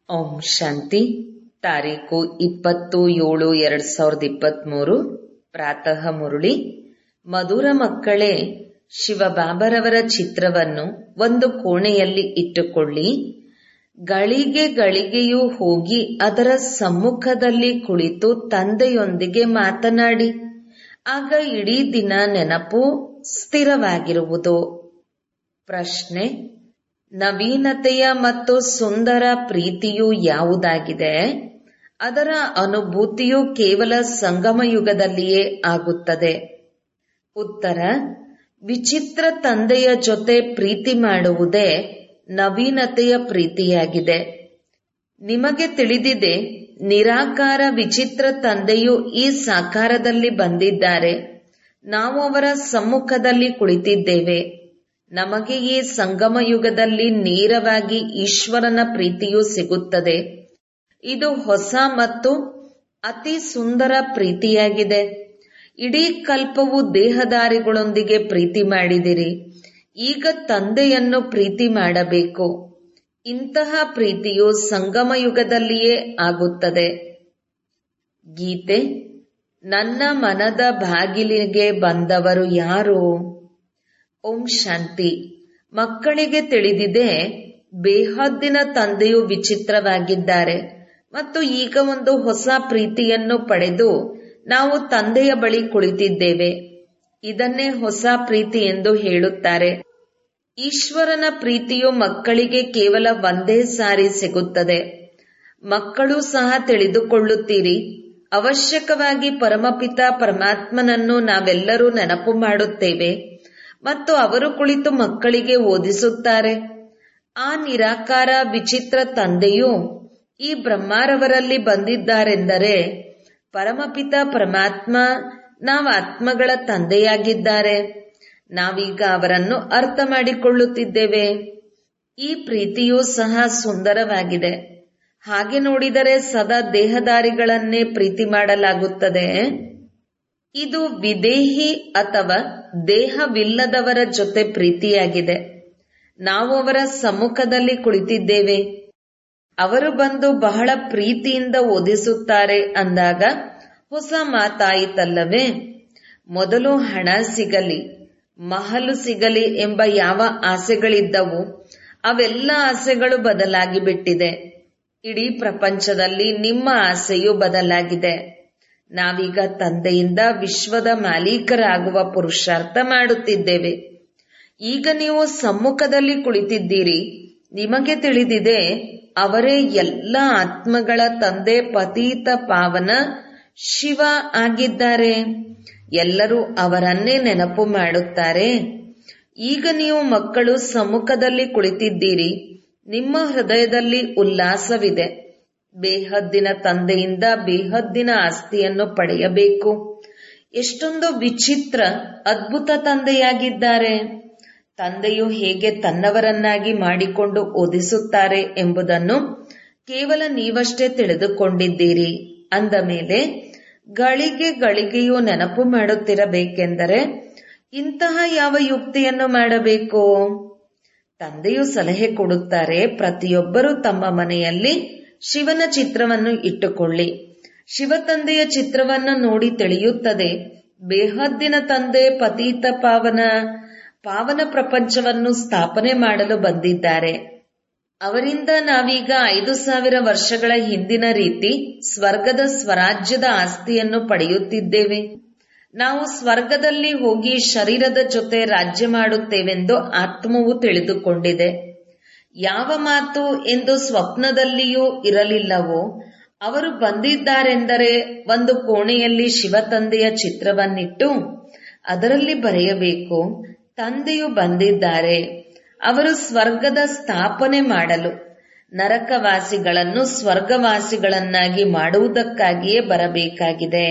ಓಂ ಶಾಂತಿ ತಾರೀಕು ಇಪ್ಪತ್ತು ಏಳು ಎರಡ್ ಸಾವಿರದ ಇಪ್ಪತ್ಮೂರು ಪ್ರಾತಃ ಮುರುಳಿ ಮಧುರ ಮಕ್ಕಳೇ ಶಿವಬಾಬರವರ ಚಿತ್ರವನ್ನು ಒಂದು ಕೋಣೆಯಲ್ಲಿ ಇಟ್ಟುಕೊಳ್ಳಿ ಗಳಿಗೆ ಗಳಿಗೆಯೂ ಹೋಗಿ ಅದರ ಸಮ್ಮುಖದಲ್ಲಿ ಕುಳಿತು ತಂದೆಯೊಂದಿಗೆ ಮಾತನಾಡಿ ಆಗ ಇಡೀ ದಿನ ನೆನಪು ಸ್ಥಿರವಾಗಿರುವುದು ಪ್ರಶ್ನೆ ನವೀನತೆಯ ಮತ್ತು ಸುಂದರ ಪ್ರೀತಿಯು ಯಾವುದಾಗಿದೆ ಅದರ ಅನುಭೂತಿಯು ಕೇವಲ ಸಂಗಮ ಯುಗದಲ್ಲಿಯೇ ಆಗುತ್ತದೆ ಉತ್ತರ ವಿಚಿತ್ರ ತಂದೆಯ ಜೊತೆ ಪ್ರೀತಿ ಮಾಡುವುದೇ ನವೀನತೆಯ ಪ್ರೀತಿಯಾಗಿದೆ ನಿಮಗೆ ತಿಳಿದಿದೆ ನಿರಾಕಾರ ವಿಚಿತ್ರ ತಂದೆಯು ಈ ಸಾಕಾರದಲ್ಲಿ ಬಂದಿದ್ದಾರೆ ನಾವು ಅವರ ಸಮ್ಮುಖದಲ್ಲಿ ಕುಳಿತಿದ್ದೇವೆ ನಮಗೆ ಈ ಸಂಗಮ ಯುಗದಲ್ಲಿ ನೇರವಾಗಿ ಈಶ್ವರನ ಪ್ರೀತಿಯು ಸಿಗುತ್ತದೆ ಇದು ಹೊಸ ಮತ್ತು ಅತಿ ಸುಂದರ ಪ್ರೀತಿಯಾಗಿದೆ ಇಡೀ ಕಲ್ಪವು ದೇಹದಾರಿಗಳೊಂದಿಗೆ ಪ್ರೀತಿ ಮಾಡಿದಿರಿ ಈಗ ತಂದೆಯನ್ನು ಪ್ರೀತಿ ಮಾಡಬೇಕು ಇಂತಹ ಪ್ರೀತಿಯು ಸಂಗಮ ಯುಗದಲ್ಲಿಯೇ ಆಗುತ್ತದೆ ಗೀತೆ ನನ್ನ ಮನದ ಬಾಗಿಲಿಗೆ ಬಂದವರು ಯಾರು ಓಂ ಶಾಂತಿ ಮಕ್ಕಳಿಗೆ ತಿಳಿದಿದೆ ಬೇಹದ್ದಿನ ತಂದೆಯು ವಿಚಿತ್ರವಾಗಿದ್ದಾರೆ ಮತ್ತು ಈಗ ಒಂದು ಹೊಸ ಪ್ರೀತಿಯನ್ನು ಪಡೆದು ನಾವು ತಂದೆಯ ಬಳಿ ಕುಳಿತಿದ್ದೇವೆ ಇದನ್ನೇ ಹೊಸ ಪ್ರೀತಿ ಎಂದು ಹೇಳುತ್ತಾರೆ ಈಶ್ವರನ ಪ್ರೀತಿಯು ಮಕ್ಕಳಿಗೆ ಕೇವಲ ಒಂದೇ ಸಾರಿ ಸಿಗುತ್ತದೆ ಮಕ್ಕಳು ಸಹ ತಿಳಿದುಕೊಳ್ಳುತ್ತೀರಿ ಅವಶ್ಯಕವಾಗಿ ಪರಮಪಿತ ಪರಮಾತ್ಮನನ್ನು ನಾವೆಲ್ಲರೂ ನೆನಪು ಮಾಡುತ್ತೇವೆ ಮತ್ತು ಅವರು ಕುಳಿತು ಮಕ್ಕಳಿಗೆ ಓದಿಸುತ್ತಾರೆ ಆ ನಿರಾಕಾರ ವಿಚಿತ್ರ ತಂದೆಯು ಈ ಬ್ರಹ್ಮಾರವರಲ್ಲಿ ಬಂದಿದ್ದಾರೆಂದರೆ ಪರಮಪಿತ ಪರಮಾತ್ಮ ನಾವು ಆತ್ಮಗಳ ತಂದೆಯಾಗಿದ್ದಾರೆ ನಾವೀಗ ಅವರನ್ನು ಅರ್ಥ ಮಾಡಿಕೊಳ್ಳುತ್ತಿದ್ದೇವೆ ಈ ಪ್ರೀತಿಯೂ ಸಹ ಸುಂದರವಾಗಿದೆ ಹಾಗೆ ನೋಡಿದರೆ ಸದಾ ದೇಹದಾರಿಗಳನ್ನೇ ಪ್ರೀತಿ ಮಾಡಲಾಗುತ್ತದೆ ಇದು ವಿದೇಹಿ ಅಥವಾ ದೇಹವಿಲ್ಲದವರ ಜೊತೆ ಪ್ರೀತಿಯಾಗಿದೆ ನಾವು ಅವರ ಸಮ್ಮುಖದಲ್ಲಿ ಕುಳಿತಿದ್ದೇವೆ ಅವರು ಬಂದು ಬಹಳ ಪ್ರೀತಿಯಿಂದ ಓದಿಸುತ್ತಾರೆ ಅಂದಾಗ ಹೊಸ ಮಾತಾಯಿತಲ್ಲವೇ ಮೊದಲು ಹಣ ಸಿಗಲಿ ಮಹಲು ಸಿಗಲಿ ಎಂಬ ಯಾವ ಆಸೆಗಳಿದ್ದವು ಅವೆಲ್ಲ ಆಸೆಗಳು ಬದಲಾಗಿ ಬಿಟ್ಟಿದೆ ಇಡೀ ಪ್ರಪಂಚದಲ್ಲಿ ನಿಮ್ಮ ಆಸೆಯು ಬದಲಾಗಿದೆ ನಾವೀಗ ತಂದೆಯಿಂದ ವಿಶ್ವದ ಮಾಲೀಕರಾಗುವ ಪುರುಷಾರ್ಥ ಮಾಡುತ್ತಿದ್ದೇವೆ ಈಗ ನೀವು ಸಮ್ಮುಖದಲ್ಲಿ ಕುಳಿತಿದ್ದೀರಿ ನಿಮಗೆ ತಿಳಿದಿದೆ ಅವರೇ ಎಲ್ಲ ಆತ್ಮಗಳ ತಂದೆ ಪತೀತ ಪಾವನ ಶಿವ ಆಗಿದ್ದಾರೆ ಎಲ್ಲರೂ ಅವರನ್ನೇ ನೆನಪು ಮಾಡುತ್ತಾರೆ ಈಗ ನೀವು ಮಕ್ಕಳು ಸಮ್ಮುಖದಲ್ಲಿ ಕುಳಿತಿದ್ದೀರಿ ನಿಮ್ಮ ಹೃದಯದಲ್ಲಿ ಉಲ್ಲಾಸವಿದೆ ಬೇಹದ್ದಿನ ತಂದೆಯಿಂದ ಬೇಹದ್ದಿನ ಆಸ್ತಿಯನ್ನು ಪಡೆಯಬೇಕು ಎಷ್ಟೊಂದು ವಿಚಿತ್ರ ಅದ್ಭುತ ತಂದೆಯಾಗಿದ್ದಾರೆ ತಂದೆಯು ಹೇಗೆ ತನ್ನವರನ್ನಾಗಿ ಮಾಡಿಕೊಂಡು ಓದಿಸುತ್ತಾರೆ ಎಂಬುದನ್ನು ಕೇವಲ ನೀವಷ್ಟೇ ತಿಳಿದುಕೊಂಡಿದ್ದೀರಿ ಅಂದ ಮೇಲೆ ಗಳಿಗೆ ಗಳಿಗೆಯೂ ನೆನಪು ಮಾಡುತ್ತಿರಬೇಕೆಂದರೆ ಇಂತಹ ಯಾವ ಯುಕ್ತಿಯನ್ನು ಮಾಡಬೇಕು ತಂದೆಯು ಸಲಹೆ ಕೊಡುತ್ತಾರೆ ಪ್ರತಿಯೊಬ್ಬರೂ ತಮ್ಮ ಮನೆಯಲ್ಲಿ ಶಿವನ ಚಿತ್ರವನ್ನು ಇಟ್ಟುಕೊಳ್ಳಿ ಶಿವ ತಂದೆಯ ಚಿತ್ರವನ್ನು ನೋಡಿ ತಿಳಿಯುತ್ತದೆ ಬೇಹದ್ದಿನ ತಂದೆ ಪತೀತ ಪಾವನ ಪಾವನ ಪ್ರಪಂಚವನ್ನು ಸ್ಥಾಪನೆ ಮಾಡಲು ಬಂದಿದ್ದಾರೆ ಅವರಿಂದ ನಾವೀಗ ಐದು ಸಾವಿರ ವರ್ಷಗಳ ಹಿಂದಿನ ರೀತಿ ಸ್ವರ್ಗದ ಸ್ವರಾಜ್ಯದ ಆಸ್ತಿಯನ್ನು ಪಡೆಯುತ್ತಿದ್ದೇವೆ ನಾವು ಸ್ವರ್ಗದಲ್ಲಿ ಹೋಗಿ ಶರೀರದ ಜೊತೆ ರಾಜ್ಯ ಮಾಡುತ್ತೇವೆಂದು ಆತ್ಮವು ತಿಳಿದುಕೊಂಡಿದೆ ಯಾವ ಮಾತು ಎಂದು ಸ್ವಪ್ನದಲ್ಲಿಯೂ ಇರಲಿಲ್ಲವೋ ಅವರು ಬಂದಿದ್ದಾರೆಂದರೆ ಒಂದು ಕೋಣೆಯಲ್ಲಿ ಶಿವ ತಂದೆಯ ಚಿತ್ರವನ್ನಿಟ್ಟು ಅದರಲ್ಲಿ ಬರೆಯಬೇಕು ತಂದೆಯು ಬಂದಿದ್ದಾರೆ ಅವರು ಸ್ವರ್ಗದ ಸ್ಥಾಪನೆ ಮಾಡಲು ನರಕವಾಸಿಗಳನ್ನು ಸ್ವರ್ಗವಾಸಿಗಳನ್ನಾಗಿ ಮಾಡುವುದಕ್ಕಾಗಿಯೇ ಬರಬೇಕಾಗಿದೆ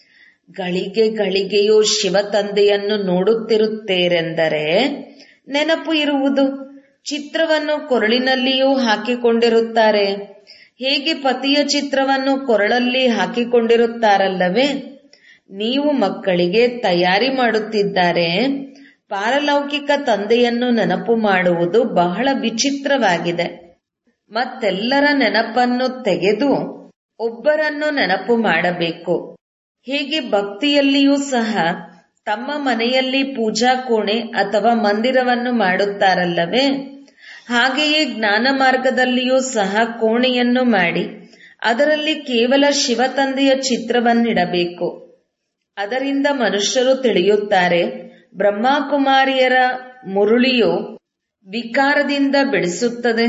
ಗಳಿಗೆ ಗಳಿಗೆಯೂ ಶಿವ ತಂದೆಯನ್ನು ನೋಡುತ್ತಿರುತ್ತೇರೆಂದರೆ ನೆನಪು ಇರುವುದು ಚಿತ್ರವನ್ನು ಕೊರಳಿನಲ್ಲಿಯೂ ಹಾಕಿಕೊಂಡಿರುತ್ತಾರೆ ಹೇಗೆ ಪತಿಯ ಚಿತ್ರವನ್ನು ಕೊರಳಲ್ಲಿ ಹಾಕಿಕೊಂಡಿರುತ್ತಾರಲ್ಲವೇ ನೀವು ಮಕ್ಕಳಿಗೆ ತಯಾರಿ ಮಾಡುತ್ತಿದ್ದಾರೆ ಪಾರಲೌಕಿಕ ತಂದೆಯನ್ನು ನೆನಪು ಮಾಡುವುದು ಬಹಳ ವಿಚಿತ್ರವಾಗಿದೆ ಮತ್ತೆಲ್ಲರ ನೆನಪನ್ನು ತೆಗೆದು ಒಬ್ಬರನ್ನು ನೆನಪು ಮಾಡಬೇಕು ಹೀಗೆ ಭಕ್ತಿಯಲ್ಲಿಯೂ ಸಹ ತಮ್ಮ ಮನೆಯಲ್ಲಿ ಪೂಜಾ ಕೋಣೆ ಅಥವಾ ಮಂದಿರವನ್ನು ಮಾಡುತ್ತಾರಲ್ಲವೇ ಹಾಗೆಯೇ ಜ್ಞಾನ ಮಾರ್ಗದಲ್ಲಿಯೂ ಸಹ ಕೋಣೆಯನ್ನು ಮಾಡಿ ಅದರಲ್ಲಿ ಕೇವಲ ಶಿವತಂದೆಯ ಚಿತ್ರವನ್ನಿಡಬೇಕು ಅದರಿಂದ ಮನುಷ್ಯರು ತಿಳಿಯುತ್ತಾರೆ ಬ್ರಹ್ಮಕುಮಾರಿಯರ ಮುರುಳಿಯು ವಿಕಾರದಿಂದ ಬಿಡಿಸುತ್ತದೆ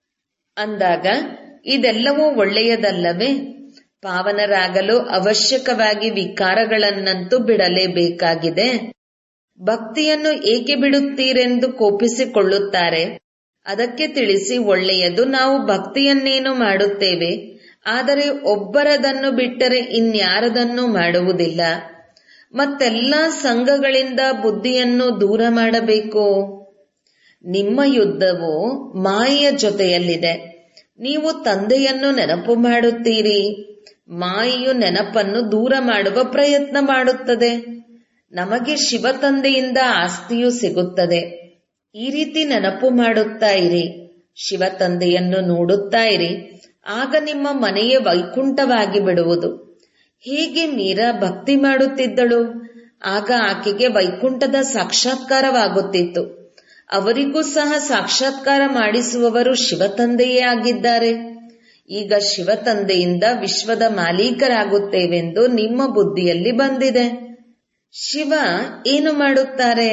ಅಂದಾಗ ಇದೆಲ್ಲವೂ ಒಳ್ಳೆಯದಲ್ಲವೇ ಪಾವನರಾಗಲು ಅವಶ್ಯಕವಾಗಿ ವಿಕಾರಗಳನ್ನಂತೂ ಬಿಡಲೇಬೇಕಾಗಿದೆ ಭಕ್ತಿಯನ್ನು ಏಕೆ ಬಿಡುತ್ತೀರೆಂದು ಕೋಪಿಸಿಕೊಳ್ಳುತ್ತಾರೆ ಅದಕ್ಕೆ ತಿಳಿಸಿ ಒಳ್ಳೆಯದು ನಾವು ಭಕ್ತಿಯನ್ನೇನು ಮಾಡುತ್ತೇವೆ ಆದರೆ ಒಬ್ಬರದನ್ನು ಬಿಟ್ಟರೆ ಇನ್ಯಾರದನ್ನೂ ಮಾಡುವುದಿಲ್ಲ ಮತ್ತೆಲ್ಲ ಸಂಘಗಳಿಂದ ಬುದ್ಧಿಯನ್ನು ದೂರ ಮಾಡಬೇಕು ನಿಮ್ಮ ಯುದ್ಧವು ಮಾಯೆಯ ಜೊತೆಯಲ್ಲಿದೆ ನೀವು ತಂದೆಯನ್ನು ನೆನಪು ಮಾಡುತ್ತೀರಿ ಮಾಯೆಯು ನೆನಪನ್ನು ದೂರ ಮಾಡುವ ಪ್ರಯತ್ನ ಮಾಡುತ್ತದೆ ನಮಗೆ ಶಿವ ತಂದೆಯಿಂದ ಆಸ್ತಿಯು ಸಿಗುತ್ತದೆ ಈ ರೀತಿ ನೆನಪು ಮಾಡುತ್ತಾ ಇರಿ ಶಿವ ತಂದೆಯನ್ನು ನೋಡುತ್ತಾ ಇರಿ ಆಗ ನಿಮ್ಮ ಮನೆಯೇ ವೈಕುಂಠವಾಗಿ ಬಿಡುವುದು ಹೀಗೆ ಮೀರಾ ಭಕ್ತಿ ಮಾಡುತ್ತಿದ್ದಳು ಆಗ ಆಕೆಗೆ ವೈಕುಂಠದ ಸಾಕ್ಷಾತ್ಕಾರವಾಗುತ್ತಿತ್ತು ಅವರಿಗೂ ಸಹ ಸಾಕ್ಷಾತ್ಕಾರ ಮಾಡಿಸುವವರು ಶಿವತಂದೆಯೇ ಆಗಿದ್ದಾರೆ ಈಗ ಶಿವತಂದೆಯಿಂದ ವಿಶ್ವದ ಮಾಲೀಕರಾಗುತ್ತೇವೆಂದು ನಿಮ್ಮ ಬುದ್ಧಿಯಲ್ಲಿ ಬಂದಿದೆ ಶಿವ ಏನು ಮಾಡುತ್ತಾರೆ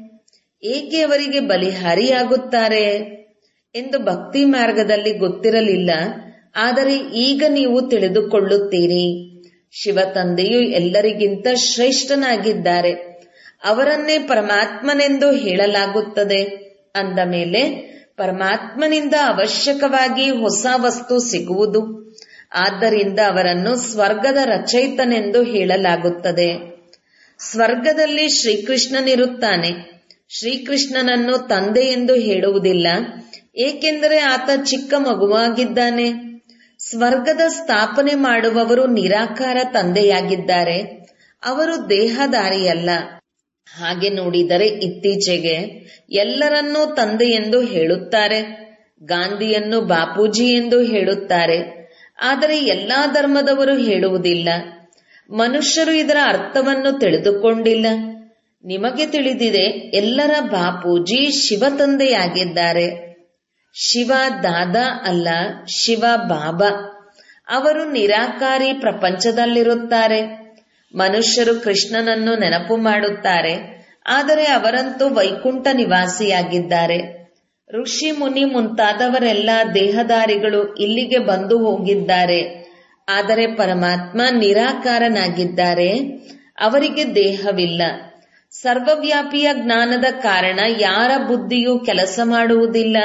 ಏಕೆ ಅವರಿಗೆ ಬಲಿಹಾರಿಯಾಗುತ್ತಾರೆ ಎಂದು ಭಕ್ತಿ ಮಾರ್ಗದಲ್ಲಿ ಗೊತ್ತಿರಲಿಲ್ಲ ಆದರೆ ಈಗ ನೀವು ತಿಳಿದುಕೊಳ್ಳುತ್ತೀರಿ ಶಿವ ತಂದೆಯು ಎಲ್ಲರಿಗಿಂತ ಶ್ರೇಷ್ಠನಾಗಿದ್ದಾರೆ ಅವರನ್ನೇ ಪರಮಾತ್ಮನೆಂದು ಹೇಳಲಾಗುತ್ತದೆ ಅಂದ ಮೇಲೆ ಪರಮಾತ್ಮನಿಂದ ಅವಶ್ಯಕವಾಗಿ ಹೊಸ ವಸ್ತು ಸಿಗುವುದು ಆದ್ದರಿಂದ ಅವರನ್ನು ಸ್ವರ್ಗದ ರಚಯಿತನೆಂದು ಹೇಳಲಾಗುತ್ತದೆ ಸ್ವರ್ಗದಲ್ಲಿ ಶ್ರೀಕೃಷ್ಣನಿರುತ್ತಾನೆ ಶ್ರೀಕೃಷ್ಣನನ್ನು ತಂದೆ ಎಂದು ಹೇಳುವುದಿಲ್ಲ ಏಕೆಂದರೆ ಆತ ಚಿಕ್ಕ ಮಗುವಾಗಿದ್ದಾನೆ ಸ್ವರ್ಗದ ಸ್ಥಾಪನೆ ಮಾಡುವವರು ನಿರಾಕಾರ ತಂದೆಯಾಗಿದ್ದಾರೆ ಅವರು ದೇಹದಾರಿಯಲ್ಲ ಹಾಗೆ ನೋಡಿದರೆ ಇತ್ತೀಚೆಗೆ ಎಲ್ಲರನ್ನೂ ತಂದೆ ಎಂದು ಹೇಳುತ್ತಾರೆ ಗಾಂಧಿಯನ್ನು ಬಾಪೂಜಿ ಎಂದು ಹೇಳುತ್ತಾರೆ ಆದರೆ ಎಲ್ಲಾ ಧರ್ಮದವರು ಹೇಳುವುದಿಲ್ಲ ಮನುಷ್ಯರು ಇದರ ಅರ್ಥವನ್ನು ತಿಳಿದುಕೊಂಡಿಲ್ಲ ನಿಮಗೆ ತಿಳಿದಿದೆ ಎಲ್ಲರ ಬಾಪೂಜಿ ಶಿವ ತಂದೆಯಾಗಿದ್ದಾರೆ ಶಿವ ದಾದಾ ಅಲ್ಲ ಶಿವ ಬಾಬಾ ಅವರು ನಿರಾಕಾರಿ ಪ್ರಪಂಚದಲ್ಲಿರುತ್ತಾರೆ ಮನುಷ್ಯರು ಕೃಷ್ಣನನ್ನು ನೆನಪು ಮಾಡುತ್ತಾರೆ ಆದರೆ ಅವರಂತೂ ವೈಕುಂಠ ನಿವಾಸಿಯಾಗಿದ್ದಾರೆ ಋಷಿ ಮುನಿ ಮುಂತಾದವರೆಲ್ಲ ದೇಹದಾರಿಗಳು ಇಲ್ಲಿಗೆ ಬಂದು ಹೋಗಿದ್ದಾರೆ ಆದರೆ ಪರಮಾತ್ಮ ನಿರಾಕಾರನಾಗಿದ್ದಾರೆ ಅವರಿಗೆ ದೇಹವಿಲ್ಲ ಸರ್ವವ್ಯಾಪಿಯ ಜ್ಞಾನದ ಕಾರಣ ಯಾರ ಬುದ್ಧಿಯೂ ಕೆಲಸ ಮಾಡುವುದಿಲ್ಲ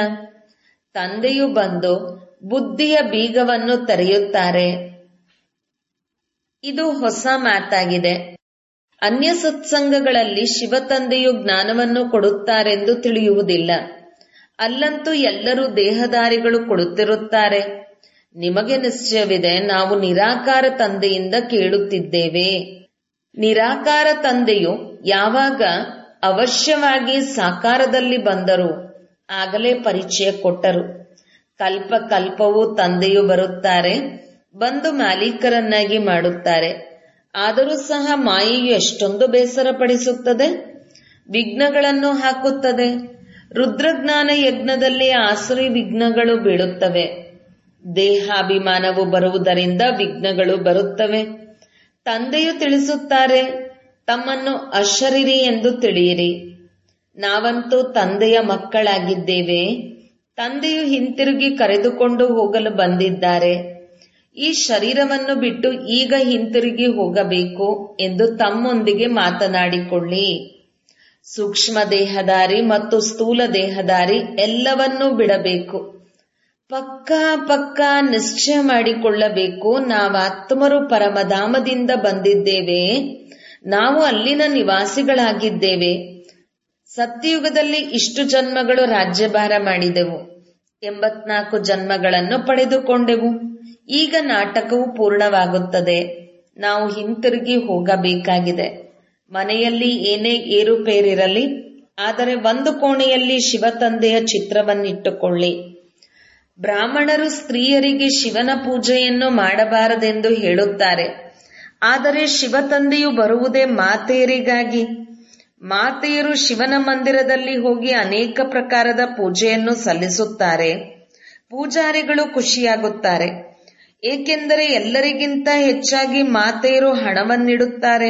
ತಂದೆಯು ಬಂದು ಬುದ್ಧಿಯ ಬೀಗವನ್ನು ತೆರೆಯುತ್ತಾರೆ ಇದು ಹೊಸ ಮಾತಾಗಿದೆ ಅನ್ಯ ಸತ್ಸಂಗಗಳಲ್ಲಿ ಶಿವ ತಂದೆಯು ಜ್ಞಾನವನ್ನು ಕೊಡುತ್ತಾರೆಂದು ತಿಳಿಯುವುದಿಲ್ಲ ಅಲ್ಲಂತೂ ಎಲ್ಲರೂ ದೇಹದಾರಿಗಳು ಕೊಡುತ್ತಿರುತ್ತಾರೆ ನಿಮಗೆ ನಿಶ್ಚಯವಿದೆ ನಾವು ನಿರಾಕಾರ ತಂದೆಯಿಂದ ಕೇಳುತ್ತಿದ್ದೇವೆ ನಿರಾಕಾರ ತಂದೆಯು ಯಾವಾಗ ಅವಶ್ಯವಾಗಿ ಸಾಕಾರದಲ್ಲಿ ಬಂದರು ಆಗಲೇ ಪರಿಚಯ ಕೊಟ್ಟರು ಕಲ್ಪ ಕಲ್ಪವೂ ತಂದೆಯು ಬರುತ್ತಾರೆ ಬಂದು ಮಾಲೀಕರನ್ನಾಗಿ ಮಾಡುತ್ತಾರೆ ಆದರೂ ಸಹ ಮಾಯೆಯು ಎಷ್ಟೊಂದು ಬೇಸರ ಪಡಿಸುತ್ತದೆ ವಿಘ್ನಗಳನ್ನು ಹಾಕುತ್ತದೆ ರುದ್ರಜ್ಞಾನ ಯಜ್ಞದಲ್ಲಿ ಆಸುರಿ ವಿಘ್ನಗಳು ಬೀಳುತ್ತವೆ ದೇಹಾಭಿಮಾನವು ಬರುವುದರಿಂದ ವಿಘ್ನಗಳು ಬರುತ್ತವೆ ತಂದೆಯು ತಿಳಿಸುತ್ತಾರೆ ತಮ್ಮನ್ನು ಅಶರೀರಿ ಎಂದು ತಿಳಿಯಿರಿ ನಾವಂತೂ ತಂದೆಯ ಮಕ್ಕಳಾಗಿದ್ದೇವೆ ತಂದೆಯು ಹಿಂತಿರುಗಿ ಕರೆದುಕೊಂಡು ಹೋಗಲು ಬಂದಿದ್ದಾರೆ ಈ ಶರೀರವನ್ನು ಬಿಟ್ಟು ಈಗ ಹಿಂತಿರುಗಿ ಹೋಗಬೇಕು ಎಂದು ತಮ್ಮೊಂದಿಗೆ ಮಾತನಾಡಿಕೊಳ್ಳಿ ಸೂಕ್ಷ್ಮ ದೇಹದಾರಿ ಮತ್ತು ಸ್ಥೂಲ ದೇಹದಾರಿ ಎಲ್ಲವನ್ನೂ ಬಿಡಬೇಕು ಪಕ್ಕಾ ಪಕ್ಕಾ ನಿಶ್ಚಯ ಮಾಡಿಕೊಳ್ಳಬೇಕು ನಾವಾತ್ಮರು ಪರಮಧಾಮದಿಂದ ಬಂದಿದ್ದೇವೆ ನಾವು ಅಲ್ಲಿನ ನಿವಾಸಿಗಳಾಗಿದ್ದೇವೆ ಸತ್ಯಯುಗದಲ್ಲಿ ಇಷ್ಟು ಜನ್ಮಗಳು ರಾಜ್ಯಭಾರ ಮಾಡಿದೆವು ಎಂಬತ್ನಾಲ್ಕು ಜನ್ಮಗಳನ್ನು ಪಡೆದುಕೊಂಡೆವು ಈಗ ನಾಟಕವು ಪೂರ್ಣವಾಗುತ್ತದೆ ನಾವು ಹಿಂತಿರುಗಿ ಹೋಗಬೇಕಾಗಿದೆ ಮನೆಯಲ್ಲಿ ಏನೇ ಏರುಪೇರಿರಲಿ ಆದರೆ ಒಂದು ಕೋಣೆಯಲ್ಲಿ ಶಿವತಂದೆಯ ಚಿತ್ರವನ್ನಿಟ್ಟುಕೊಳ್ಳಿ ಬ್ರಾಹ್ಮಣರು ಸ್ತ್ರೀಯರಿಗೆ ಶಿವನ ಪೂಜೆಯನ್ನು ಮಾಡಬಾರದೆಂದು ಹೇಳುತ್ತಾರೆ ಆದರೆ ಶಿವ ತಂದೆಯು ಬರುವುದೇ ಮಾತೆಯರಿಗಾಗಿ ಮಾತೆಯರು ಶಿವನ ಮಂದಿರದಲ್ಲಿ ಹೋಗಿ ಅನೇಕ ಪ್ರಕಾರದ ಪೂಜೆಯನ್ನು ಸಲ್ಲಿಸುತ್ತಾರೆ ಪೂಜಾರಿಗಳು ಖುಷಿಯಾಗುತ್ತಾರೆ ಏಕೆಂದರೆ ಎಲ್ಲರಿಗಿಂತ ಹೆಚ್ಚಾಗಿ ಮಾತೆಯರು ಹಣವನ್ನಿಡುತ್ತಾರೆ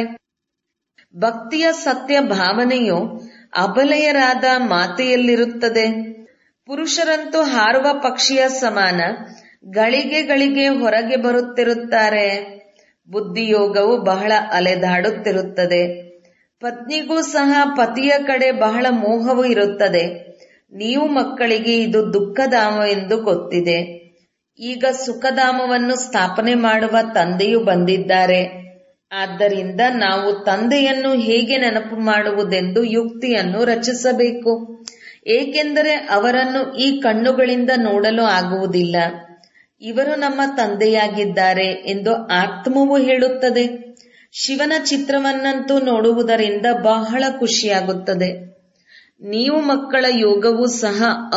ಭಕ್ತಿಯ ಸತ್ಯ ಭಾವನೆಯು ಅಬಲೆಯರಾದ ಮಾತೆಯಲ್ಲಿರುತ್ತದೆ ಪುರುಷರಂತೂ ಹಾರುವ ಪಕ್ಷಿಯ ಸಮಾನ ಗಳಿಗೆ ಗಳಿಗೆ ಹೊರಗೆ ಬರುತ್ತಿರುತ್ತಾರೆ ಬುದ್ಧಿಯೋಗವು ಬಹಳ ಅಲೆದಾಡುತ್ತಿರುತ್ತದೆ ಪತ್ನಿಗೂ ಸಹ ಪತಿಯ ಕಡೆ ಬಹಳ ಮೋಹವು ಇರುತ್ತದೆ ನೀವು ಮಕ್ಕಳಿಗೆ ಇದು ದುಃಖಧಾಮ ಎಂದು ಗೊತ್ತಿದೆ ಈಗ ಸುಖಧಾಮವನ್ನು ಸ್ಥಾಪನೆ ಮಾಡುವ ತಂದೆಯು ಬಂದಿದ್ದಾರೆ ಆದ್ದರಿಂದ ನಾವು ತಂದೆಯನ್ನು ಹೇಗೆ ನೆನಪು ಮಾಡುವುದೆಂದು ಯುಕ್ತಿಯನ್ನು ರಚಿಸಬೇಕು ಏಕೆಂದರೆ ಅವರನ್ನು ಈ ಕಣ್ಣುಗಳಿಂದ ನೋಡಲು ಆಗುವುದಿಲ್ಲ ಇವರು ನಮ್ಮ ತಂದೆಯಾಗಿದ್ದಾರೆ ಎಂದು ಆತ್ಮವು ಹೇಳುತ್ತದೆ ಶಿವನ ಚಿತ್ರವನ್ನಂತೂ ನೋಡುವುದರಿಂದ ಬಹಳ ಖುಷಿಯಾಗುತ್ತದೆ ನೀವು ಮಕ್ಕಳ ಯೋಗವೂ ಸಹ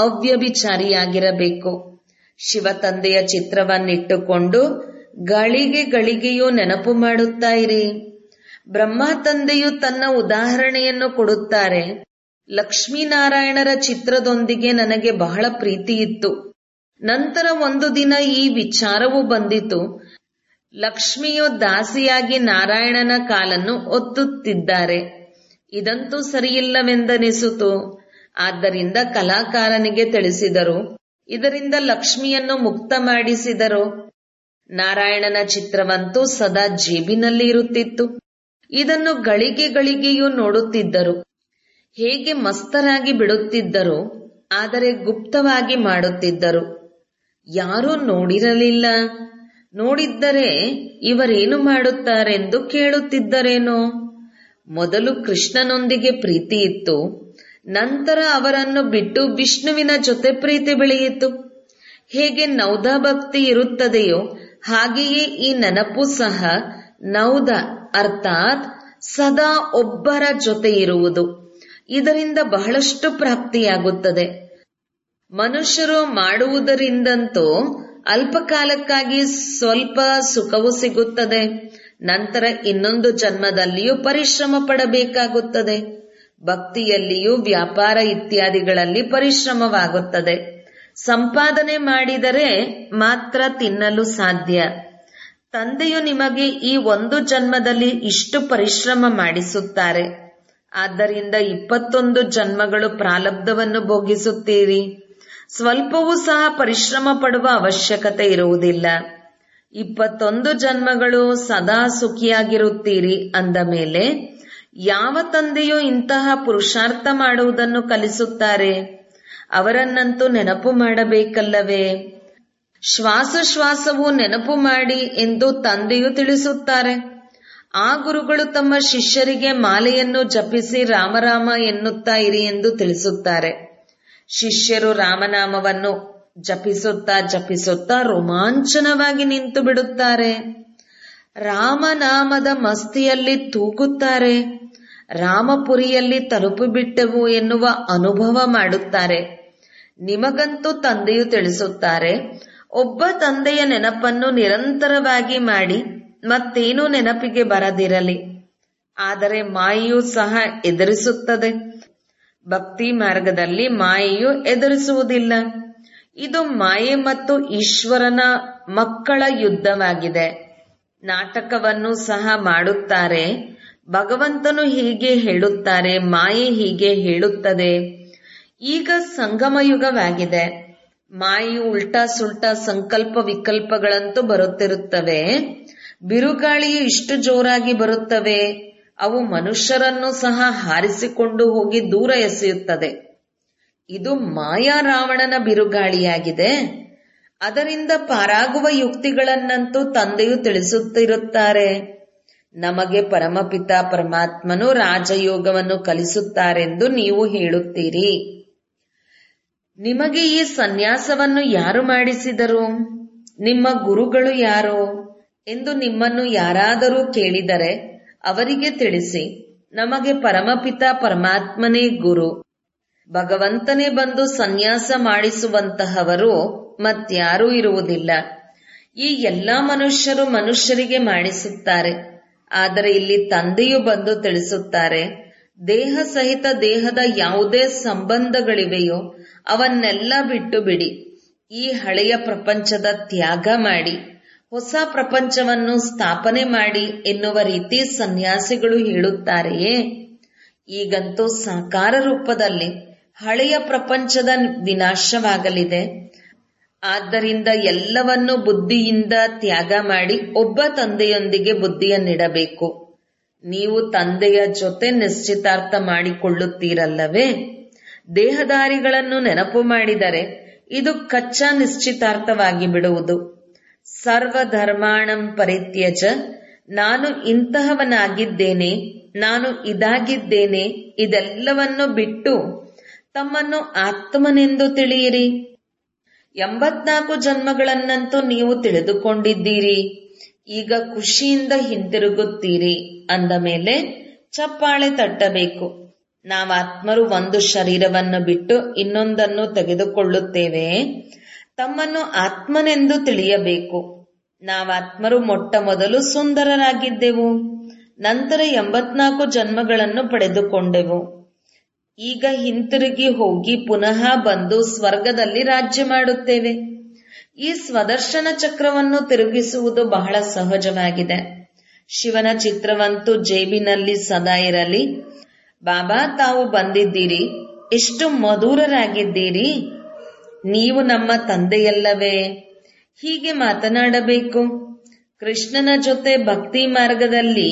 ಅವ್ಯಭಿಚಾರಿಯಾಗಿರಬೇಕು ಶಿವ ತಂದೆಯ ಚಿತ್ರವನ್ನಿಟ್ಟುಕೊಂಡು ಗಳಿಗೆ ಗಳಿಗೆಯೂ ನೆನಪು ಮಾಡುತ್ತಾ ಇರಿ ಬ್ರಹ್ಮ ತಂದೆಯು ತನ್ನ ಉದಾಹರಣೆಯನ್ನು ಕೊಡುತ್ತಾರೆ ಲಕ್ಷ್ಮೀನಾರಾಯಣರ ಚಿತ್ರದೊಂದಿಗೆ ನನಗೆ ಬಹಳ ಪ್ರೀತಿ ಇತ್ತು ನಂತರ ಒಂದು ದಿನ ಈ ವಿಚಾರವು ಬಂದಿತು ಲಕ್ಷ್ಮಿಯು ದಾಸಿಯಾಗಿ ನಾರಾಯಣನ ಕಾಲನ್ನು ಒತ್ತುತ್ತಿದ್ದಾರೆ ಇದಂತೂ ಸರಿಯಿಲ್ಲವೆಂದನಿಸಿತು ಆದ್ದರಿಂದ ಕಲಾಕಾರನಿಗೆ ತಿಳಿಸಿದರು ಇದರಿಂದ ಲಕ್ಷ್ಮಿಯನ್ನು ಮುಕ್ತ ಮಾಡಿಸಿದರು ನಾರಾಯಣನ ಚಿತ್ರವಂತೂ ಸದಾ ಜೇಬಿನಲ್ಲಿ ಇರುತ್ತಿತ್ತು ಇದನ್ನು ಗಳಿಗೆ ಗಳಿಗೆಯೂ ನೋಡುತ್ತಿದ್ದರು ಹೇಗೆ ಮಸ್ತರಾಗಿ ಬಿಡುತ್ತಿದ್ದರು ಆದರೆ ಗುಪ್ತವಾಗಿ ಮಾಡುತ್ತಿದ್ದರು ಯಾರೂ ನೋಡಿರಲಿಲ್ಲ ನೋಡಿದ್ದರೆ ಇವರೇನು ಮಾಡುತ್ತಾರೆಂದು ಕೇಳುತ್ತಿದ್ದರೇನೋ ಮೊದಲು ಕೃಷ್ಣನೊಂದಿಗೆ ಪ್ರೀತಿ ಇತ್ತು ನಂತರ ಅವರನ್ನು ಬಿಟ್ಟು ವಿಷ್ಣುವಿನ ಜೊತೆ ಪ್ರೀತಿ ಬೆಳೆಯಿತು ಹೇಗೆ ನೌದ ಭಕ್ತಿ ಇರುತ್ತದೆಯೋ ಹಾಗೆಯೇ ಈ ನೆನಪು ಸಹ ನೌದ ಅರ್ಥಾತ್ ಸದಾ ಒಬ್ಬರ ಜೊತೆ ಇರುವುದು ಇದರಿಂದ ಬಹಳಷ್ಟು ಪ್ರಾಪ್ತಿಯಾಗುತ್ತದೆ ಮನುಷ್ಯರು ಮಾಡುವುದರಿಂದಂತೂ ಅಲ್ಪಕಾಲಕ್ಕಾಗಿ ಸ್ವಲ್ಪ ಸುಖವು ಸಿಗುತ್ತದೆ ನಂತರ ಇನ್ನೊಂದು ಜನ್ಮದಲ್ಲಿಯೂ ಪರಿಶ್ರಮ ಪಡಬೇಕಾಗುತ್ತದೆ ಭಕ್ತಿಯಲ್ಲಿಯೂ ವ್ಯಾಪಾರ ಇತ್ಯಾದಿಗಳಲ್ಲಿ ಪರಿಶ್ರಮವಾಗುತ್ತದೆ ಸಂಪಾದನೆ ಮಾಡಿದರೆ ಮಾತ್ರ ತಿನ್ನಲು ಸಾಧ್ಯ ತಂದೆಯು ನಿಮಗೆ ಈ ಒಂದು ಜನ್ಮದಲ್ಲಿ ಇಷ್ಟು ಪರಿಶ್ರಮ ಮಾಡಿಸುತ್ತಾರೆ ಆದ್ದರಿಂದ ಇಪ್ಪತ್ತೊಂದು ಜನ್ಮಗಳು ಪ್ರಾರಬ್ಧವನ್ನು ಭೋಗಿಸುತ್ತೀರಿ ಸ್ವಲ್ಪವೂ ಸಹ ಪರಿಶ್ರಮ ಪಡುವ ಅವಶ್ಯಕತೆ ಇರುವುದಿಲ್ಲ ಇಪ್ಪತ್ತೊಂದು ಜನ್ಮಗಳು ಸದಾ ಸುಖಿಯಾಗಿರುತ್ತೀರಿ ಅಂದ ಮೇಲೆ ಯಾವ ತಂದೆಯೋ ಇಂತಹ ಪುರುಷಾರ್ಥ ಮಾಡುವುದನ್ನು ಕಲಿಸುತ್ತಾರೆ ಅವರನ್ನಂತೂ ನೆನಪು ಮಾಡಬೇಕಲ್ಲವೇ ಶ್ವಾಸಶ್ವಾಸವು ನೆನಪು ಮಾಡಿ ಎಂದು ತಂದೆಯು ತಿಳಿಸುತ್ತಾರೆ ಆ ಗುರುಗಳು ತಮ್ಮ ಶಿಷ್ಯರಿಗೆ ಮಾಲೆಯನ್ನು ಜಪಿಸಿ ರಾಮರಾಮ ಎನ್ನುತ್ತಾ ಇರಿ ಎಂದು ತಿಳಿಸುತ್ತಾರೆ ಶಿಷ್ಯರು ರಾಮನಾಮವನ್ನು ಜಪಿಸುತ್ತಾ ಜಪಿಸುತ್ತಾ ರೋಮಾಂಚನವಾಗಿ ನಿಂತು ಬಿಡುತ್ತಾರೆ ರಾಮನಾಮದ ಮಸ್ತಿಯಲ್ಲಿ ತೂಗುತ್ತಾರೆ ರಾಮಪುರಿಯಲ್ಲಿ ತಲುಪಿಬಿಟ್ಟೆವು ಎನ್ನುವ ಅನುಭವ ಮಾಡುತ್ತಾರೆ ನಿಮಗಂತೂ ತಂದೆಯು ತಿಳಿಸುತ್ತಾರೆ ಒಬ್ಬ ತಂದೆಯ ನೆನಪನ್ನು ನಿರಂತರವಾಗಿ ಮಾಡಿ ಮತ್ತೇನೂ ನೆನಪಿಗೆ ಬರದಿರಲಿ ಆದರೆ ಮಾಯೆಯೂ ಸಹ ಎದುರಿಸುತ್ತದೆ ಭಕ್ತಿ ಮಾರ್ಗದಲ್ಲಿ ಮಾಯೆಯು ಎದುರಿಸುವುದಿಲ್ಲ ಇದು ಮಾಯೆ ಮತ್ತು ಈಶ್ವರನ ಮಕ್ಕಳ ಯುದ್ಧವಾಗಿದೆ ನಾಟಕವನ್ನು ಸಹ ಮಾಡುತ್ತಾರೆ ಭಗವಂತನು ಹೀಗೆ ಹೇಳುತ್ತಾರೆ ಮಾಯೆ ಹೀಗೆ ಹೇಳುತ್ತದೆ ಈಗ ಸಂಗಮ ಯುಗವಾಗಿದೆ ಮಾಯು ಉಲ್ಟಾ ಸುಲ್ಟಾ ಸಂಕಲ್ಪ ವಿಕಲ್ಪಗಳಂತೂ ಬರುತ್ತಿರುತ್ತವೆ ಬಿರುಗಾಳಿಯು ಇಷ್ಟು ಜೋರಾಗಿ ಬರುತ್ತವೆ ಅವು ಮನುಷ್ಯರನ್ನು ಸಹ ಹಾರಿಸಿಕೊಂಡು ಹೋಗಿ ದೂರ ಎಸೆಯುತ್ತದೆ ಇದು ಮಾಯಾ ರಾವಣನ ಬಿರುಗಾಳಿಯಾಗಿದೆ ಅದರಿಂದ ಪಾರಾಗುವ ಯುಕ್ತಿಗಳನ್ನಂತೂ ತಂದೆಯು ತಿಳಿಸುತ್ತಿರುತ್ತಾರೆ ನಮಗೆ ಪರಮಪಿತ ಪರಮಾತ್ಮನು ರಾಜಯೋಗವನ್ನು ಕಲಿಸುತ್ತಾರೆಂದು ನೀವು ಹೇಳುತ್ತೀರಿ ನಿಮಗೆ ಈ ಸನ್ಯಾಸವನ್ನು ಯಾರು ಮಾಡಿಸಿದರು ನಿಮ್ಮ ಗುರುಗಳು ಯಾರು ಎಂದು ನಿಮ್ಮನ್ನು ಯಾರಾದರೂ ಕೇಳಿದರೆ ಅವರಿಗೆ ತಿಳಿಸಿ ನಮಗೆ ಪರಮಪಿತ ಪರಮಾತ್ಮನೇ ಗುರು ಭಗವಂತನೇ ಬಂದು ಸನ್ಯಾಸ ಮಾಡಿಸುವಂತಹವರು ಮತ್ಯಾರೂ ಇರುವುದಿಲ್ಲ ಈ ಎಲ್ಲಾ ಮನುಷ್ಯರು ಮನುಷ್ಯರಿಗೆ ಮಾಡಿಸುತ್ತಾರೆ ಆದರೆ ಇಲ್ಲಿ ತಂದೆಯು ಬಂದು ತಿಳಿಸುತ್ತಾರೆ ದೇಹ ಸಹಿತ ದೇಹದ ಯಾವುದೇ ಸಂಬಂಧಗಳಿವೆಯೋ ಅವನ್ನೆಲ್ಲ ಬಿಟ್ಟು ಬಿಡಿ ಈ ಹಳೆಯ ಪ್ರಪಂಚದ ತ್ಯಾಗ ಮಾಡಿ ಹೊಸ ಪ್ರಪಂಚವನ್ನು ಸ್ಥಾಪನೆ ಮಾಡಿ ಎನ್ನುವ ರೀತಿ ಸನ್ಯಾಸಿಗಳು ಹೇಳುತ್ತಾರೆಯೇ ಈಗಂತೂ ಸಾಕಾರ ರೂಪದಲ್ಲಿ ಹಳೆಯ ಪ್ರಪಂಚದ ವಿನಾಶವಾಗಲಿದೆ ಆದ್ದರಿಂದ ಎಲ್ಲವನ್ನು ಬುದ್ಧಿಯಿಂದ ತ್ಯಾಗ ಮಾಡಿ ಒಬ್ಬ ತಂದೆಯೊಂದಿಗೆ ಬುದ್ಧಿಯನ್ನಿಡಬೇಕು ನೀವು ತಂದೆಯ ಜೊತೆ ನಿಶ್ಚಿತಾರ್ಥ ಮಾಡಿಕೊಳ್ಳುತ್ತೀರಲ್ಲವೇ ದೇಹದಾರಿಗಳನ್ನು ನೆನಪು ಮಾಡಿದರೆ ಇದು ಕಚ್ಚಾ ನಿಶ್ಚಿತಾರ್ಥವಾಗಿ ಬಿಡುವುದು ಸರ್ವಧರ್ಮಾಣಂ ಪರಿತ್ಯಜ ನಾನು ಇಂತಹವನಾಗಿದ್ದೇನೆ ನಾನು ಇದಾಗಿದ್ದೇನೆ ಇದೆಲ್ಲವನ್ನು ಬಿಟ್ಟು ತಮ್ಮನ್ನು ಆತ್ಮನೆಂದು ತಿಳಿಯಿರಿ ಎಂಬತ್ನಾಲ್ಕು ಜನ್ಮಗಳನ್ನಂತೂ ನೀವು ತಿಳಿದುಕೊಂಡಿದ್ದೀರಿ ಈಗ ಖುಷಿಯಿಂದ ಹಿಂತಿರುಗುತ್ತೀರಿ ಅಂದ ಮೇಲೆ ಚಪ್ಪಾಳೆ ತಟ್ಟಬೇಕು ನಾವಾತ್ಮರು ಒಂದು ಶರೀರವನ್ನು ಬಿಟ್ಟು ಇನ್ನೊಂದನ್ನು ತೆಗೆದುಕೊಳ್ಳುತ್ತೇವೆ ತಮ್ಮನ್ನು ಆತ್ಮನೆಂದು ತಿಳಿಯಬೇಕು ನಾವಾತ್ಮರು ಮೊಟ್ಟ ಮೊದಲು ಸುಂದರರಾಗಿದ್ದೆವು ನಂತರ ಎಂಬತ್ನಾಲ್ಕು ಜನ್ಮಗಳನ್ನು ಪಡೆದುಕೊಂಡೆವು ಈಗ ಹಿಂತಿರುಗಿ ಹೋಗಿ ಪುನಃ ಬಂದು ಸ್ವರ್ಗದಲ್ಲಿ ರಾಜ್ಯ ಮಾಡುತ್ತೇವೆ ಈ ಸ್ವದರ್ಶನ ಚಕ್ರವನ್ನು ತಿರುಗಿಸುವುದು ಬಹಳ ಸಹಜವಾಗಿದೆ ಶಿವನ ಚಿತ್ರವಂತೂ ಜೇಬಿನಲ್ಲಿ ಸದಾ ಇರಲಿ ಬಾಬಾ ತಾವು ಬಂದಿದ್ದೀರಿ ಎಷ್ಟು ಮಧುರರಾಗಿದ್ದೀರಿ ನೀವು ನಮ್ಮ ತಂದೆಯಲ್ಲವೇ ಹೀಗೆ ಮಾತನಾಡಬೇಕು ಕೃಷ್ಣನ ಜೊತೆ ಭಕ್ತಿ ಮಾರ್ಗದಲ್ಲಿ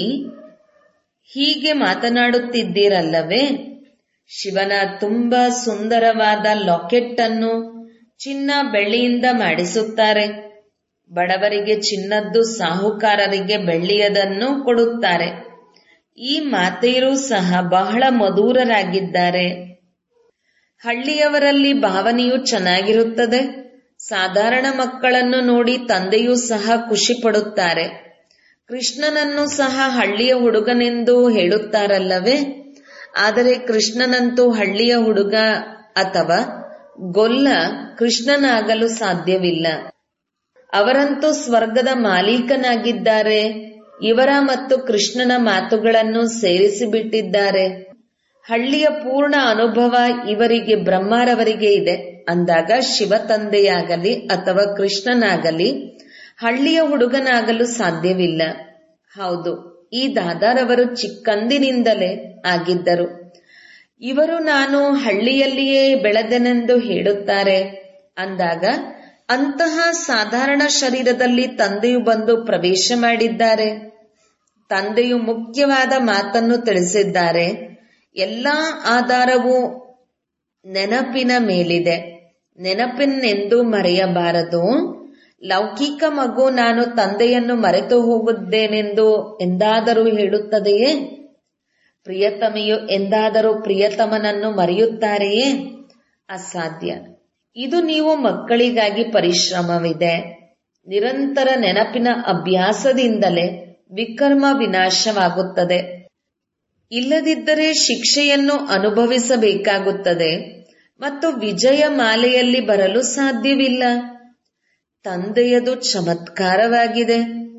ಹೀಗೆ ಮಾತನಾಡುತ್ತಿದ್ದೀರಲ್ಲವೇ ಶಿವನ ತುಂಬಾ ಸುಂದರವಾದ ಲಾಕೆಟ್ ಅನ್ನು ಚಿನ್ನ ಬೆಳ್ಳಿಯಿಂದ ಮಾಡಿಸುತ್ತಾರೆ ಬಡವರಿಗೆ ಚಿನ್ನದ್ದು ಸಾಹುಕಾರರಿಗೆ ಬೆಳ್ಳಿಯದನ್ನು ಕೊಡುತ್ತಾರೆ ಈ ಮಾತೆಯರು ಸಹ ಬಹಳ ಮಧುರರಾಗಿದ್ದಾರೆ ಹಳ್ಳಿಯವರಲ್ಲಿ ಭಾವನೆಯು ಚೆನ್ನಾಗಿರುತ್ತದೆ ಸಾಧಾರಣ ಮಕ್ಕಳನ್ನು ನೋಡಿ ತಂದೆಯೂ ಸಹ ಖುಷಿ ಪಡುತ್ತಾರೆ ಕೃಷ್ಣನನ್ನು ಸಹ ಹಳ್ಳಿಯ ಹುಡುಗನೆಂದು ಹೇಳುತ್ತಾರಲ್ಲವೇ ಆದರೆ ಕೃಷ್ಣನಂತೂ ಹಳ್ಳಿಯ ಹುಡುಗ ಅಥವಾ ಗೊಲ್ಲ ಕೃಷ್ಣನಾಗಲು ಸಾಧ್ಯವಿಲ್ಲ ಅವರಂತೂ ಸ್ವರ್ಗದ ಮಾಲೀಕನಾಗಿದ್ದಾರೆ ಇವರ ಮತ್ತು ಕೃಷ್ಣನ ಮಾತುಗಳನ್ನು ಸೇರಿಸಿಬಿಟ್ಟಿದ್ದಾರೆ ಹಳ್ಳಿಯ ಪೂರ್ಣ ಅನುಭವ ಇವರಿಗೆ ಬ್ರಹ್ಮರವರಿಗೆ ಇದೆ ಅಂದಾಗ ಶಿವ ತಂದೆಯಾಗಲಿ ಅಥವಾ ಕೃಷ್ಣನಾಗಲಿ ಹಳ್ಳಿಯ ಹುಡುಗನಾಗಲು ಸಾಧ್ಯವಿಲ್ಲ ಹೌದು ಈ ದಾದಾರವರು ಚಿಕ್ಕಂದಿನಿಂದಲೇ ಆಗಿದ್ದರು ಇವರು ನಾನು ಹಳ್ಳಿಯಲ್ಲಿಯೇ ಬೆಳೆದೆನೆಂದು ಹೇಳುತ್ತಾರೆ ಅಂದಾಗ ಅಂತಹ ಸಾಧಾರಣ ಶರೀರದಲ್ಲಿ ತಂದೆಯು ಬಂದು ಪ್ರವೇಶ ಮಾಡಿದ್ದಾರೆ ತಂದೆಯು ಮುಖ್ಯವಾದ ಮಾತನ್ನು ತಿಳಿಸಿದ್ದಾರೆ ಎಲ್ಲಾ ಆಧಾರವು ನೆನಪಿನ ಮೇಲಿದೆ ನೆನಪಿನೆಂದು ಮರೆಯಬಾರದು ಲೌಕಿಕ ಮಗು ನಾನು ತಂದೆಯನ್ನು ಮರೆತು ಹೋಗುತ್ತೇನೆಂದು ಎಂದಾದರೂ ಹೇಳುತ್ತದೆಯೇ ಪ್ರಿಯತಮೆಯು ಎಂದಾದರೂ ಪ್ರಿಯತಮನನ್ನು ಮರೆಯುತ್ತಾರೆಯೇ ಅಸಾಧ್ಯ ಇದು ನೀವು ಮಕ್ಕಳಿಗಾಗಿ ಪರಿಶ್ರಮವಿದೆ ನಿರಂತರ ನೆನಪಿನ ಅಭ್ಯಾಸದಿಂದಲೇ ವಿಕರ್ಮ ವಿನಾಶವಾಗುತ್ತದೆ ಇಲ್ಲದಿದ್ದರೆ ಶಿಕ್ಷೆಯನ್ನು ಅನುಭವಿಸಬೇಕಾಗುತ್ತದೆ ಮತ್ತು ವಿಜಯ ಮಾಲೆಯಲ್ಲಿ ಬರಲು ಸಾಧ್ಯವಿಲ್ಲ ತಂದೆಯದು ಚಮತ್ಕಾರವಾಗಿದೆ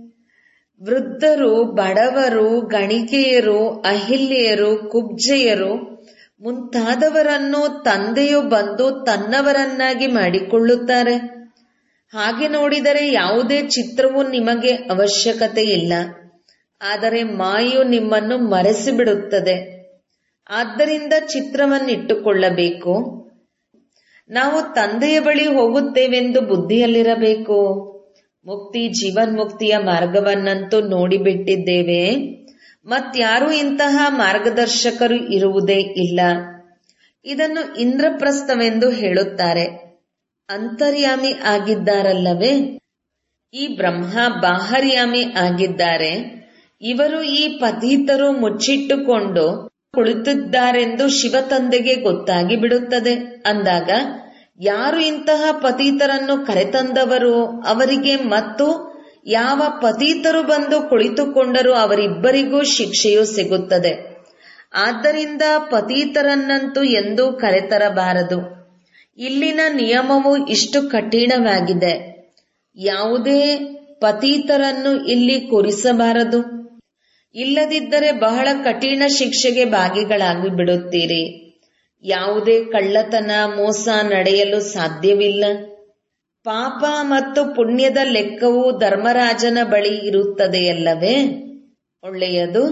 ವೃದ್ಧರು ಬಡವರು ಗಣಿಕೆಯರು ಅಹಿಲ್ಯರು ಕುಬ್ಜೆಯರು ಮುಂತಾದವರನ್ನು ತಂದೆಯು ಬಂದು ತನ್ನವರನ್ನಾಗಿ ಮಾಡಿಕೊಳ್ಳುತ್ತಾರೆ ಹಾಗೆ ನೋಡಿದರೆ ಯಾವುದೇ ಚಿತ್ರವೂ ನಿಮಗೆ ಅವಶ್ಯಕತೆ ಇಲ್ಲ ಆದರೆ ಮಾಯು ನಿಮ್ಮನ್ನು ಮರೆಸಿಬಿಡುತ್ತದೆ ಆದ್ದರಿಂದ ಚಿತ್ರವನ್ನಿಟ್ಟುಕೊಳ್ಳಬೇಕು ನಾವು ತಂದೆಯ ಬಳಿ ಹೋಗುತ್ತೇವೆಂದು ಬುದ್ಧಿಯಲ್ಲಿರಬೇಕು ಮುಕ್ತಿ ಜೀವನ್ಮುಕ್ತಿಯ ಮಾರ್ಗವನ್ನಂತೂ ನೋಡಿಬಿಟ್ಟಿದ್ದೇವೆ ಮತ್ಯಾರೂ ಇಂತಹ ಮಾರ್ಗದರ್ಶಕರು ಇರುವುದೇ ಇಲ್ಲ ಇದನ್ನು ಇಂದ್ರಪ್ರಸ್ಥವೆಂದು ಹೇಳುತ್ತಾರೆ ಅಂತರ್ಯಾಮಿ ಆಗಿದ್ದಾರಲ್ಲವೇ ಈ ಬ್ರಹ್ಮ ಬಾಹರ್ಯಾಮಿ ಆಗಿದ್ದಾರೆ ಇವರು ಈ ಪತೀತರು ಮುಚ್ಚಿಟ್ಟುಕೊಂಡು ಕುಳಿತಿದ್ದಾರೆಂದು ಶಿವತಂದೆಗೆ ಗೊತ್ತಾಗಿ ಬಿಡುತ್ತದೆ ಅಂದಾಗ ಯಾರು ಇಂತಹ ಪತೀತರನ್ನು ಕರೆತಂದವರು ಅವರಿಗೆ ಮತ್ತು ಯಾವ ಪತೀತರು ಬಂದು ಕುಳಿತುಕೊಂಡರೂ ಅವರಿಬ್ಬರಿಗೂ ಶಿಕ್ಷೆಯು ಸಿಗುತ್ತದೆ ಆದ್ದರಿಂದ ಪತೀತರನ್ನಂತೂ ಎಂದೂ ಕರೆತರಬಾರದು ಇಲ್ಲಿನ ನಿಯಮವು ಇಷ್ಟು ಕಠಿಣವಾಗಿದೆ ಯಾವುದೇ ಪತೀತರನ್ನು ಇಲ್ಲಿ ಕೂರಿಸಬಾರದು ಇಲ್ಲದಿದ್ದರೆ ಬಹಳ ಕಠಿಣ ಶಿಕ್ಷೆಗೆ ಭಾಗಿಗಳಾಗಿ ಬಿಡುತ್ತೀರಿ ಯಾವುದೇ ಕಳ್ಳತನ ಮೋಸ ನಡೆಯಲು ಸಾಧ್ಯವಿಲ್ಲ ಪಾಪ ಮತ್ತು ಪುಣ್ಯದ ಲೆಕ್ಕವು ಧರ್ಮರಾಜನ ಬಳಿ ಇರುತ್ತದೆಯಲ್ಲವೇ ಒಳ್ಳೆಯದು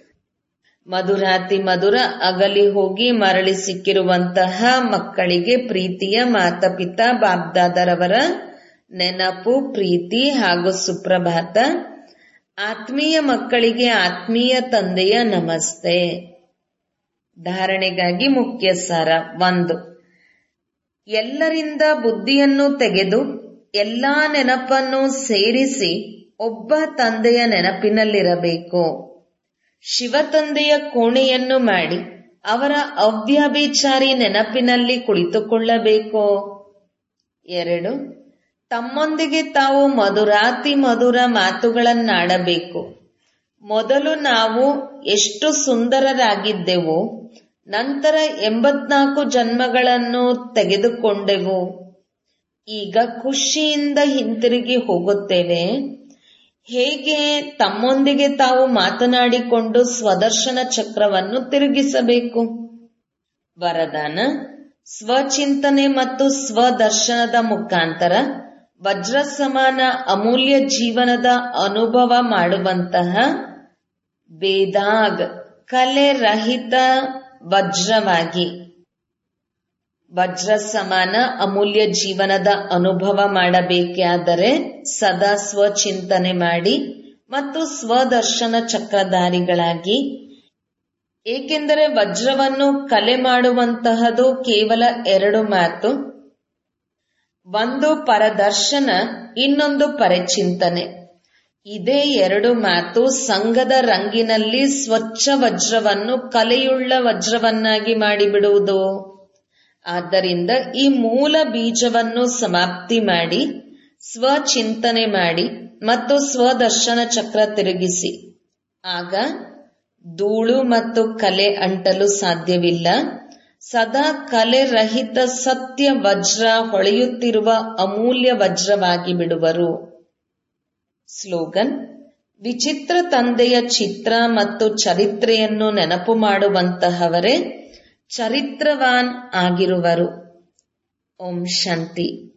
ಮಧುರಾತಿ ಮಧುರ ಅಗಲಿ ಹೋಗಿ ಮರಳಿ ಸಿಕ್ಕಿರುವಂತಹ ಮಕ್ಕಳಿಗೆ ಪ್ರೀತಿಯ ಮಾತಪಿತಾ ಬಾಬ್ದಾದರವರ ನೆನಪು ಪ್ರೀತಿ ಹಾಗೂ ಸುಪ್ರಭಾತ ಆತ್ಮೀಯ ಮಕ್ಕಳಿಗೆ ಆತ್ಮೀಯ ತಂದೆಯ ನಮಸ್ತೆ ಧಾರಣೆಗಾಗಿ ಮುಖ್ಯ ಸಾರ ಒಂದು ಎಲ್ಲರಿಂದ ಬುದ್ಧಿಯನ್ನು ತೆಗೆದು ಎಲ್ಲಾ ನೆನಪನ್ನು ಸೇರಿಸಿ ಒಬ್ಬ ತಂದೆಯ ನೆನಪಿನಲ್ಲಿರಬೇಕು ಶಿವತಂದೆಯ ಕೋಣೆಯನ್ನು ಮಾಡಿ ಅವರ ಅವ್ಯಾಭಿಚಾರಿ ನೆನಪಿನಲ್ಲಿ ಕುಳಿತುಕೊಳ್ಳಬೇಕು ಎರಡು ತಮ್ಮೊಂದಿಗೆ ತಾವು ಮಧುರಾತಿ ಮಧುರ ಮಾತುಗಳನ್ನಾಡಬೇಕು ಮೊದಲು ನಾವು ಎಷ್ಟು ಸುಂದರರಾಗಿದ್ದೆವೋ ನಂತರ ಎಂಬತ್ನಾಲ್ಕು ಜನ್ಮಗಳನ್ನು ತೆಗೆದುಕೊಂಡೆವು ಈಗ ಖುಷಿಯಿಂದ ಹಿಂತಿರುಗಿ ಹೋಗುತ್ತೇವೆ ಹೇಗೆ ತಮ್ಮೊಂದಿಗೆ ತಾವು ಮಾತನಾಡಿಕೊಂಡು ಸ್ವದರ್ಶನ ಚಕ್ರವನ್ನು ತಿರುಗಿಸಬೇಕು ವರದಾನ ಸ್ವಚಿಂತನೆ ಮತ್ತು ಸ್ವದರ್ಶನದ ಮುಖಾಂತರ ವಜ್ರ ಸಮಾನ ಅಮೂಲ್ಯ ಜೀವನದ ಅನುಭವ ಮಾಡುವಂತಹ ಬೇದಾಗ್ ಕಲೆ ರಹಿತ ವಜ್ರವಾಗಿ ವಜ್ರ ಸಮಾನ ಅಮೂಲ್ಯ ಜೀವನದ ಅನುಭವ ಮಾಡಬೇಕಾದರೆ ಸದಾ ಸ್ವಚಿಂತನೆ ಮಾಡಿ ಮತ್ತು ಸ್ವದರ್ಶನ ಚಕ್ರಧಾರಿಗಳಾಗಿ ಏಕೆಂದರೆ ವಜ್ರವನ್ನು ಕಲೆ ಮಾಡುವಂತಹದು ಕೇವಲ ಎರಡು ಮಾತು ಒಂದು ಪರದರ್ಶನ ಇನ್ನೊಂದು ಪರಚಿಂತನೆ ಇದೇ ಎರಡು ಮಾತು ಸಂಘದ ರಂಗಿನಲ್ಲಿ ಸ್ವಚ್ಛ ವಜ್ರವನ್ನು ಕಲೆಯುಳ್ಳ ವಜ್ರವನ್ನಾಗಿ ಮಾಡಿಬಿಡುವುದು ಆದ್ದರಿಂದ ಈ ಮೂಲ ಬೀಜವನ್ನು ಸಮಾಪ್ತಿ ಮಾಡಿ ಸ್ವಚಿಂತನೆ ಮಾಡಿ ಮತ್ತು ಸ್ವದರ್ಶನ ಚಕ್ರ ತಿರುಗಿಸಿ ಆಗ ಧೂಳು ಮತ್ತು ಕಲೆ ಅಂಟಲು ಸಾಧ್ಯವಿಲ್ಲ ಸದಾ ಕಲೆ ರಹಿತ ಸತ್ಯ ವಜ್ರ ಹೊಳೆಯುತ್ತಿರುವ ಅಮೂಲ್ಯ ವಜ್ರವಾಗಿ ಬಿಡುವರು ಸ್ಲೋಗನ್ ವಿಚಿತ್ರ ತಂದೆಯ ಚಿತ್ರ ಮತ್ತು ಚರಿತ್ರೆಯನ್ನು ನೆನಪು ಮಾಡುವಂತಹವರೇ ಚರಿತ್ರವಾನ್ ಆಗಿರುವರು ಓಂ ಶಾಂತಿ